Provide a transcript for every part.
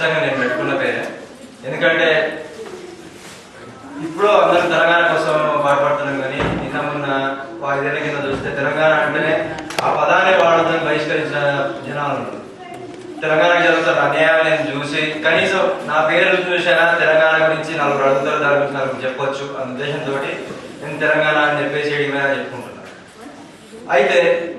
ఖచ్చితంగా నేను పెట్టుకున్న పేరే ఎందుకంటే ఇప్పుడు అందరూ తెలంగాణ కోసం బాధపడుతున్నాం కానీ నిన్న మొన్న ఐదేళ్ల కింద చూస్తే తెలంగాణ అంటేనే ఆ పదాన్ని వాడదని బహిష్కరించిన జనాలు ఉన్నారు తెలంగాణకు జరుగుతున్న అన్యాయం నేను చూసి కనీసం నా పేరు చూసినా తెలంగాణ గురించి నలుగురు అడుగుతారు దాని గురించి నలుగురు చెప్పొచ్చు అన్న ఉద్దేశంతో నేను తెలంగాణ అని చెప్పేసి ఏడిగా చెప్పుకుంటున్నాను అయితే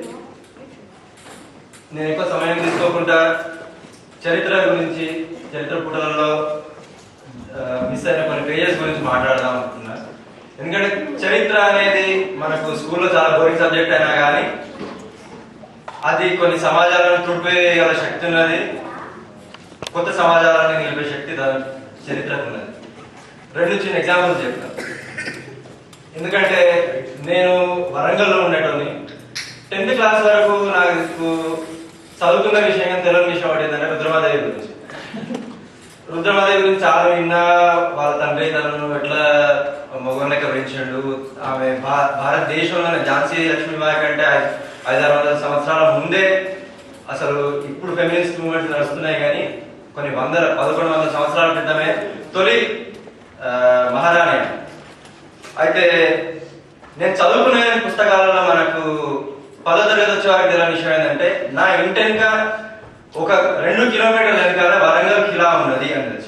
నేను ఎక్కువ సమయం తీసుకోకుండా చరిత్ర గురించి చరిత్ర పుటలలో మిస్ అయిన కొన్ని పేజెస్ గురించి మాట్లాడదాం అనుకున్నా ఎందుకంటే చరిత్ర అనేది మనకు స్కూల్లో చాలా బోరింగ్ సబ్జెక్ట్ అయినా కానీ అది కొన్ని సమాజాలను తుడిపేయగల శక్తి ఉన్నది కొత్త సమాజాలను నిలిపే శక్తి దాని చరిత్రకు ఉన్నది రెండు చిన్న ఎగ్జాంపుల్స్ చెప్తాను ఎందుకంటే నేను వరంగల్లో ఉండేటోని టెన్త్ క్లాస్ వరకు నాకు చదువుకున్న విషయం కానీ తెలియని విషయం ఒకటి ఏంటంటే రుద్రమాదేవి గురించి రుద్రమాదేవి గురించి చాలా విన్నా వాళ్ళ తండ్రి తనను ఎట్లా మగం లెక్క పెంచాడు ఆమె భా- భారతదేశంలోనే ఝాన్సీ లక్ష్మీబాయి కంటే ఐ- ఐదారు వందల సంవత్సరాల ముందే అసలు ఇప్పుడు ఫెమినిస్ట్ మూవ్మెంట్స్ నడుస్తున్నాయి కానీ కొన్ని వందల పదకొండు వందల సంవత్సరాల క్రితమే తొలి ఆ, మహారాణి ఆమె. అయితే నేను చదువుకునే పుస్తకాలలో మనకు పదో తరగతి వచ్చే వారికి తెలియని విషయం ఏంటంటే నా ఇంటి వెనుక ఒక రెండు కిలోమీటర్ల వెనకాల వరంగల్ కిలా ఉన్నది అని తెలుసు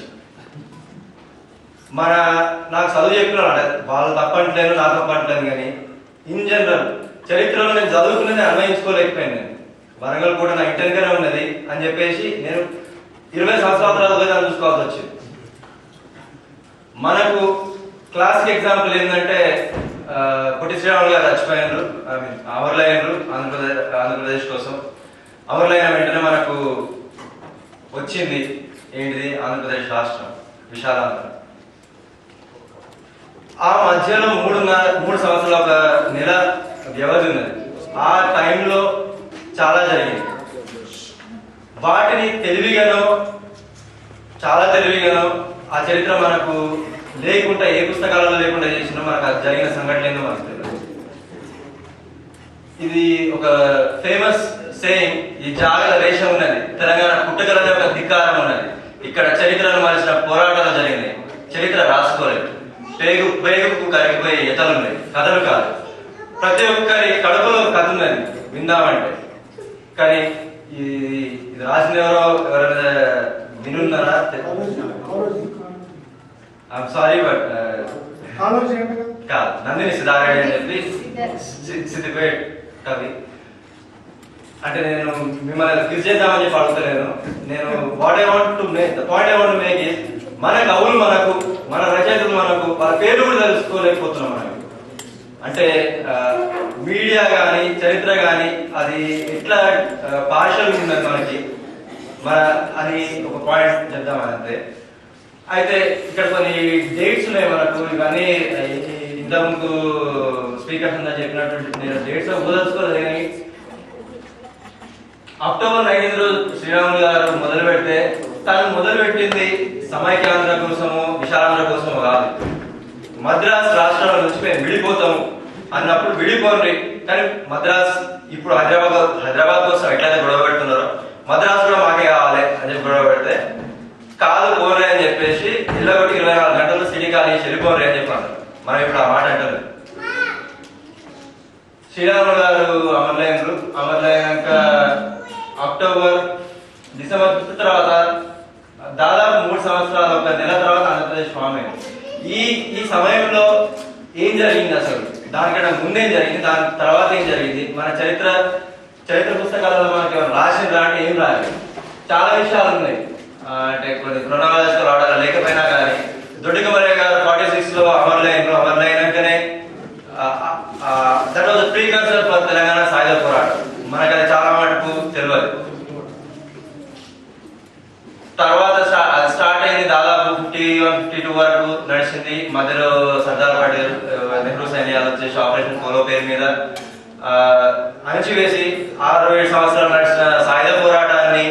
మన నాకు చదువు చెప్పినాడు వాళ్ళు తప్పట్లేదు నా తప్పట్లేదు కానీ ఇన్ జనరల్ చరిత్రలో నేను చదువుకున్నది అన్వయించుకోలేకపోయాను నేను వరంగల్ కూడా నా ఇంటి వెనుకనే ఉన్నది అని చెప్పేసి నేను ఇరవై సంవత్సరాల తర్వాత పోయి దాన్ని చూసుకోవాల్సి వచ్చింది మనకు క్లాసిక్ ఎగ్జాంపుల్ ఏంటంటే ఆ, పొట్టి శ్రీరాములు గారు చచ్చిపోయినారు ఐ మీన్ అమరులైనరు ఆంధ్రప్రదేశ్ ఆంధ్రప్రదేశ్ కోసం అమరులైన వెంటనే మనకు వచ్చింది ఏంటిది ఆంధ్రప్రదేశ్ రాష్ట్రం విశాలాంధ్ర ఆ మధ్యలో మూడున్నర మూడు సంవత్సరాల ఒక నెల వ్యవధి ఉన్నది ఆ టైంలో చాలా జరిగింది వాటిని తెలివిగానో చాలా తెలివిగానో ఆ చరిత్ర మనకు లేకుండా ఏ పుస్తకాలలో లేకుండా చేసినా మనకు అది జరిగిన సంఘటన ఏందో మనకు తెలియదు ఇది ఒక ఫేమస్ సేయింగ్ ఈ జాగల రేషం ఉన్నది తెలంగాణ పుట్టగలనే ఒక ధిక్కారం ఉన్నది ఇక్కడ చరిత్రను మలిసిన పోరాటాలు జరిగినాయి చరిత్ర రాసుకోలేదు పేగు పేగుకు కరిగిపోయే ఎతలు ఉన్నాయి కథలు కాదు ప్రతి ఒక్కరి కడుపులో ఒక కథ ఉన్నది విందామంటే కానీ ఇది ఇది రాసిన ఎవరో ఎవరైనా వినున్నారా ఐఎమ్ సారీ బట్ కాదు నందిని సుధాకర్ అని చెప్పి సి- సిద్దిపేట్ కవి అంటే నేను మిమ్మల్ని క్విజ్ చేద్దామని చెప్పి అడుగుతలేను నేను what I want to make the point I want to make is మన కవులు మనకు మన రచయితలు మనకు వాళ్ళ పేర్లు కూడా తెలుసుకోలేకపోతున్నాం మనం అంటే మీడియా కానీ చరిత్ర కానీ అది ఎట్లా పార్షల్ ఉన్నది మనకి మన అని ఒక పాయింట్ చెప్దామని అంతే అయితే ఇక్కడ కొన్ని డేట్స్ ఉన్నాయి మనకు ఇవన్నీ ఇంతకుముందు స్పీకర్స్ అంతా చెప్పినట్టు నేను డేట్స్ ఊదలుచుకోలేదు కానీ అక్టోబర్ నైన్టీన్త్ రోజు శ్రీరాములు గారు మొదలు పెడితే తను మొదలు పెట్టింది సమైక్యాంధ్ర కోసము విశాలాంధ్ర కోసము కాదు మద్రాస్ రాష్ట్రాల నుంచి మేము విడిపోతాము అన్నప్పుడు విడిపోండి కానీ మద్రాస్ ఇప్పుడు హైదరాబాద్ హైదరాబాద్ కోసం ఎట్లయితే గొడవ పెడుతున్నారో మద్రాస్ కూడా మాకే కావాలి అని చెప్పి గొడవ పెడితే కాదు పోరే అని చెప్పేసి ఇళ్ళగొట్టి ఇరవై నాలుగు గంటలు సిటీ ఖాళీ చేసి వెళ్ళిపోరే అని చెప్పారు మనం ఇప్పుడు ఆ మాట అంటారు శ్రీరాములు గారు అమరులైనరు అమరులైనాక అక్టోబర్ డిసెంబర్ ఫిఫ్త్ తర్వాత దాదాపు మూడు సంవత్సరాల ఒక నెల తర్వాత ఆంధ్రప్రదేశ్ ఫామ్ అయింది ఈ ఈ సమయంలో ఏం జరిగింది అసలు దానికన్నా ముందేం జరిగింది దాని తర్వాత ఏం జరిగింది మన చరిత్ర చరిత్ర పుస్తకాలలో మనకి ఏమైనా రాసిండ్రా అంటే ఏం రాలేదు చాలా విషయాలు ఉన్నాయి ఆ, అంటే కొన్ని క్రొనాలజికల్ ఆర్డర్ లేకపోయినా కానీ దొడ్డికమరయ్య గారు ఫార్టీ సిక్స్ లో అమరులైనరు అమరులైనాకనే that was precursor for Telangana సాయుధ పోరాటం మనకు అది చాలా మటుకు తెలియదు తర్వాత స్టా- అది స్టార్ట్ అయింది దాదాపు ఫిఫ్టీ వన్ ఫిఫ్టీ టూ వరకు నడిచింది మధ్యలో సర్దార్ పటేల్ ఆ, నెహ్రూ సైన్యాలు వచ్చేసి ఆపరేషన్ పోలో పేరు మీద ఆ, అణచివేసి ఆరు ఏడు సంవత్సరాలు నడిచిన సాయుధ పోరాటాన్ని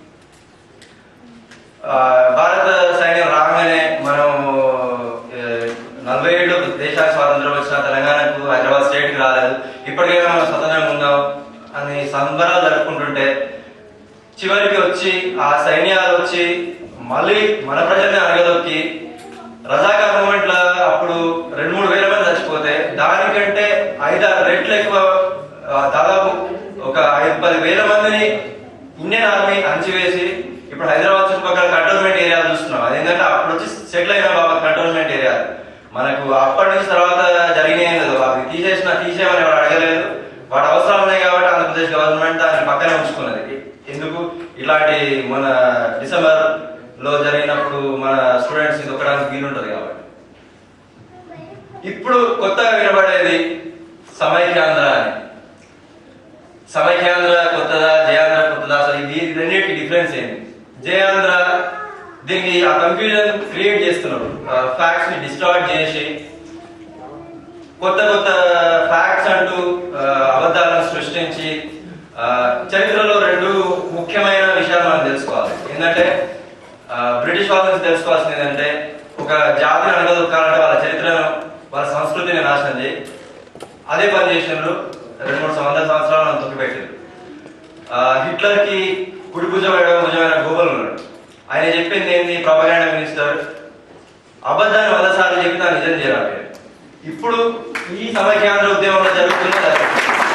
ఆ, భారత సైన్యం రాగానే మనం ఏ, నలభై ఏళ్ళు దేశానికి స్వాతంత్రం వచ్చిన తెలంగాణకు హైదరాబాద్ స్టేట్ కి రాలేదు ఇప్పటికైనా మనం స్వతంత్రంగా ఉందాం అని సంబరాలు జరుపుకుంటుంటే చివరికి వచ్చి ఆ సైన్యాలు వచ్చి మళ్ళీ మన ప్రజల్ని అరగదొక్కి రజాకార్ మూమెంట్ లో అప్పుడు రెండు మూడు వేల మంది చచ్చిపోతే దానికంటే ఐదారు రెట్లు ఎక్కువ ఆ, దాదాపు ఒక ఐదు పది వేల మందిని ఇండియన్ ఆర్మీ అణచివేసి ఇప్పుడు హైదరాబాద్ చుట్టుపక్కల కంటోన్మెంట్ ఏరియా చూస్తున్నాం అదేంటంటే అప్పుడు వచ్చి సెటిల్ అయిన బాబా కంటోన్మెంట్ ఏరియా మనకు అప్పటి నుంచి తర్వాత జరిగినాయి లేదు అవి తీసేసిన తీసేయమని ఎవరు అడగలేదు వాటి అవసరాలు ఉన్నాయి కాబట్టి ఆంధ్రప్రదేశ్ గవర్నమెంట్ దాన్ని పక్కనే ఉంచుకున్నది ఎందుకు ఇలాంటి మన డిసెంబర్ లో జరిగినప్పుడు మన స్టూడెంట్స్ ఇది ఒకడానికి వీలుంటది కాబట్టి ఇప్పుడు కొత్తగా వినబడేది సమైక్యాంధ్ర అని సమైక్యాంధ్ర కొత్తదా జయాంధ్ర కొత్తదా అసలు ఇది ఇది రెండింటికి డిఫరెన్స్ ఏంటి జయాంధ్ర దీనికి ఆ కన్ఫ్యూజన్ క్రియేట్ చేస్తున్నారు ఫ్యాక్ట్స్ ని డిస్టార్ట్ చేసి కొత్త కొత్త ఫ్యాక్ట్స్ అంటూ ఆ, అబద్ధాలను సృష్టించి ఆ, చరిత్రలో రెండు ముఖ్యమైన విషయాలు మనం తెలుసుకోవాలి ఏంటంటే ఆ, బ్రిటిష్ వాళ్ళ నుంచి తెలుసుకోవాల్సింది ఏంటంటే ఒక జాతిని అనగదొక్కాలంటే వాళ్ళ చరిత్రను వాళ్ళ సంస్కృతిని నాశనం చేయి అదే పని చేసినారు రెండు మూడు వందల సంవత్సరాలు మనం తొక్కిపెట్టారు ఆ, హిట్లర్ కి కుడి భుజం ఎడమ భుజమైన గోబల్ ఉన్నాడు ఆయన చెప్పింది ఏంది ప్రొపగాండా మినిస్టర్ అబద్ధాన్ని వంద సార్లు చెప్పి దాన్ని నిజం చేయాలి ఇప్పుడు ఈ సమైక్యాంధ్ర ఉద్యమంలో జరుగుతున్నది అదే.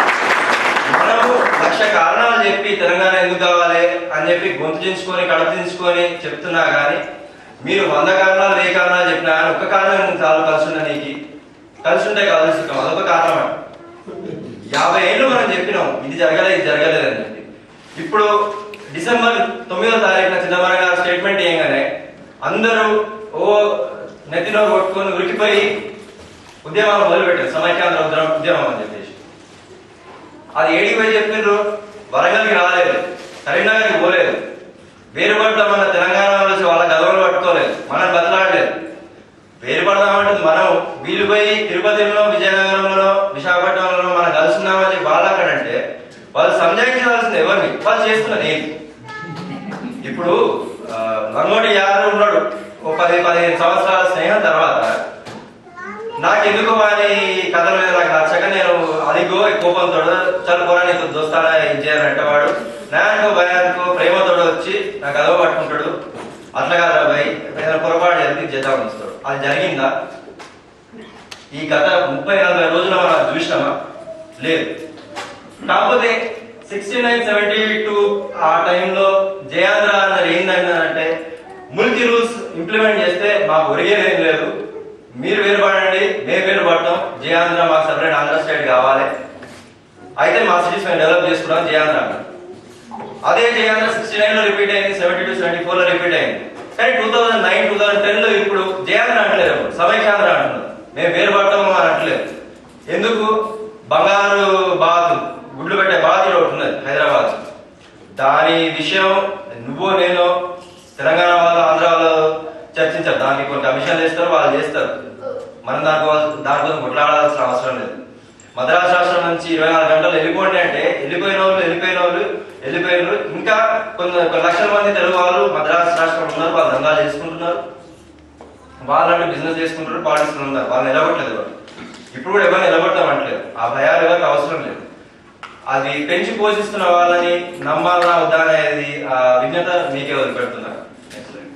మనము లక్ష కారణాలు చెప్పి తెలంగాణ ఎందుకు కావాలి అని చెప్పి గొంతు చించుకొని కడుపు చించుకొని చెప్తున్నా గానీ మీరు వంద కారణాలు ఏ కారణాలు చెప్పినా కానీ ఒక్క కారణం చాలు కలిసి ఉన్న నీకు కలిసి ఉంటే కాదు సుఖం అదొక కారణం అంట. యాభై ఏళ్ళు మనం చెప్పినాం ఇది జరగలేదు ఇది జరగలేదు అని చెప్పి ఇప్పుడు డిసెంబర్ తొమ్మిదో తారీఖున చిదంబరం గారు స్టేట్మెంట్ చేయగానే అందరూ ఓ నెత్తిలో కొట్టుకొని ఉరికిపోయి ఉద్యమాలు మొదలుపెట్టారు సమైక్యాంధ్ర ఉద్యమం ఉద్యమం అని చెప్పేసి అది ఏడికి పోయి చెప్పిండ్రు వరంగల్కి రాలేదు కరీంనగర్కి పోలేదు వేరుపడ్డ మన తెలంగాణ నుంచి వాళ్ళ గదవలు పట్టుకోలేదు మనం బతలాడలేదు వేరుపడదామంటే మనం వీళ్ళు పోయి తిరుపతిలో విజయనగరంలో విశాఖపట్నంలో మనం కలుస్తున్నామని చెప్పి వాళ్ళు అక్కడంటే వాళ్ళు సంజాయించాల్సింది ఎవరిని వాళ్ళు చేస్తున్నది ఏంటి ఇప్పుడు ఆ, నన్నోటి యారు ఉన్నాడు ఓ పది పదిహేను సంవత్సరాల స్నేహం తర్వాత నాకెందుకు వాని కథ మీద నాకు నచ్చక నేను అదిగో ఈ కోపంతో చల్లుకోరా నీకు దోస్తాడా ఇది చేయాలంటే వాడు నాయనకో భయానికో ప్రేమతో వచ్చి నా కథ పట్టుకుంటాడు అట్లా కాదు అబ్బాయి ఏదైనా పొరపాటు జరిగి చేద్దామని వస్తాడు అది జరిగిందా ఈ కథ ముప్పై నలభై రోజుల మనం చూసినామా లేదు కాకపోతే సిక్స్టీ నైన్ సెవెంటీ టూ ఆ టైంలో జయాంధ్ర అన్నది ఏంటంటే ముల్కి రూల్స్ ఇంప్లిమెంట్ చేస్తే మాకు ఒరిగేది ఏం లేదు మీరు వేరుపడండి మేము వేరుపడతాం జయాంధ్ర మాకు సపరేట్ ఆంధ్ర స్టేట్ కావాలి అయితే మా సిటీస్ మేము డెవలప్ చేసుకున్నాం జయాంధ్ర అన్నారు. అదే జయాంధ్ర సిక్స్టీ నైన్ లో రిపీట్ అయింది సెవెంటీ టూ సెవెంటీ ఫోర్ లో రిపీట్ అయింది కానీ two thousand nine two thousand ten లో ఇప్పుడు జయాంధ్ర అంటలేదు ఇప్పుడు సమైక్యాంధ్ర అంటున్నారు మేము వేరుపడతాము అని అంటలేదు ఎందుకు బంగారు బాతు గుడ్లు పెట్టే బాతు ఒకటి ఉన్నది హైదరాబాద్ దాని విషయం నువ్వు నేను తెలంగాణ వాళ్ళు ఆంధ్ర వాళ్ళు చర్చించారు దానికి కొన్ని కమిషన్లు వేస్తారు వాళ్ళు చేస్తారు మనం దానికోసం దానికోసం కొట్లాడాల్సిన అవసరం లేదు మద్రాసు రాష్ట్రం నుంచి ఇరవై నాలుగు గంటలు వెళ్ళిపోండి అంటే వెళ్ళిపోయిన వాళ్ళు వెళ్ళిపోయిన వాళ్ళు వెళ్ళిపోయినారు ఇంకా కొన్ని కొన్ని లక్షల మంది తెలుగు వాళ్ళు మద్రాసు రాష్ట్రం ఉన్నారు వాళ్ళు దందాలు చేసుకుంటున్నారు వాళ్ళంటే బిజినెస్ చేసుకుంటారు పాలిటిక్స్ ఉన్నారు వాళ్ళు నిలబట్టలేదు వాళ్ళు ఇప్పుడు కూడా ఎవరు నిలబడతామంటలేదు ఆ భయాలు ఎవరికి అవసరం లేదు అది పెంచి పోషిస్తున్న వాళ్ళని నమ్మాలనా వద్దా అనేది ఆ విజ్ఞత మీకే వదిలిపెడుతున్నా Next slide.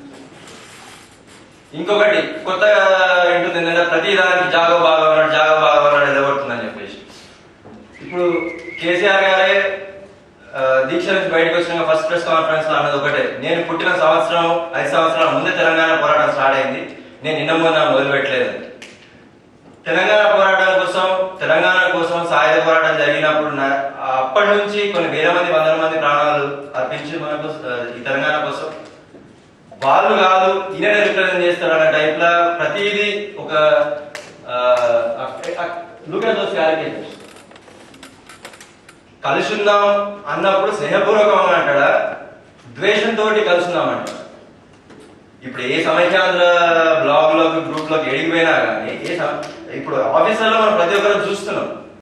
ఇంకొకటి కొత్తగా ఏంటుంది ఏంటంటే ప్రతి దానికి జాగో బాగా ఉన్నాడు జాగో బాగా ఉన్నాడు నిలబడుతుందని చెప్పేసి ఇప్పుడు కేసీఆర్ గారే ఆ, దీక్ష నుంచి బయటకు వచ్చిన ఫస్ట్ ప్రెస్ కాన్ఫరెన్స్ లో అన్నది ఒకటే నేను పుట్టిన సంవత్సరం ఐదు సంవత్సరాల ముందే తెలంగాణ పోరాటం స్టార్ట్ అయింది నేను నిన్న మొన్న మొదలు పెట్టలేదు తెలంగాణ పోరాటం కోసం తెలంగాణ కోసం సాయుధ పోరాటం జరిగినప్పుడు నా- అప్పటి నుంచి కొన్ని వేల మంది వందల మంది ప్రాణాలు అర్పించి మనకు ఆ, ఈ తెలంగాణ కోసం వాళ్ళు కాదు ఈయన రిప్రజెంట్ చేస్తారు అన్న టైప్ లా ప్రతిదీ ఒక లుక్ అట్ దోస్ క్యారెక్టర్స్ కలిసి ఉందాం అన్నప్పుడు స్నేహపూర్వకంగా అంటాడా ద్వేషంతో కలిసి ఉందాం అంటాడా ఇప్పుడు ఏ సమైక్యాంధ్ర బ్లాగ్ లోకి గ్రూప్ లోకి ఎడిగిపోయినా కానీ ఏ సమ- ఇప్పుడు ఆఫీసర్లో మనం ప్రతి ఒక్కరు చూస్తున్నాం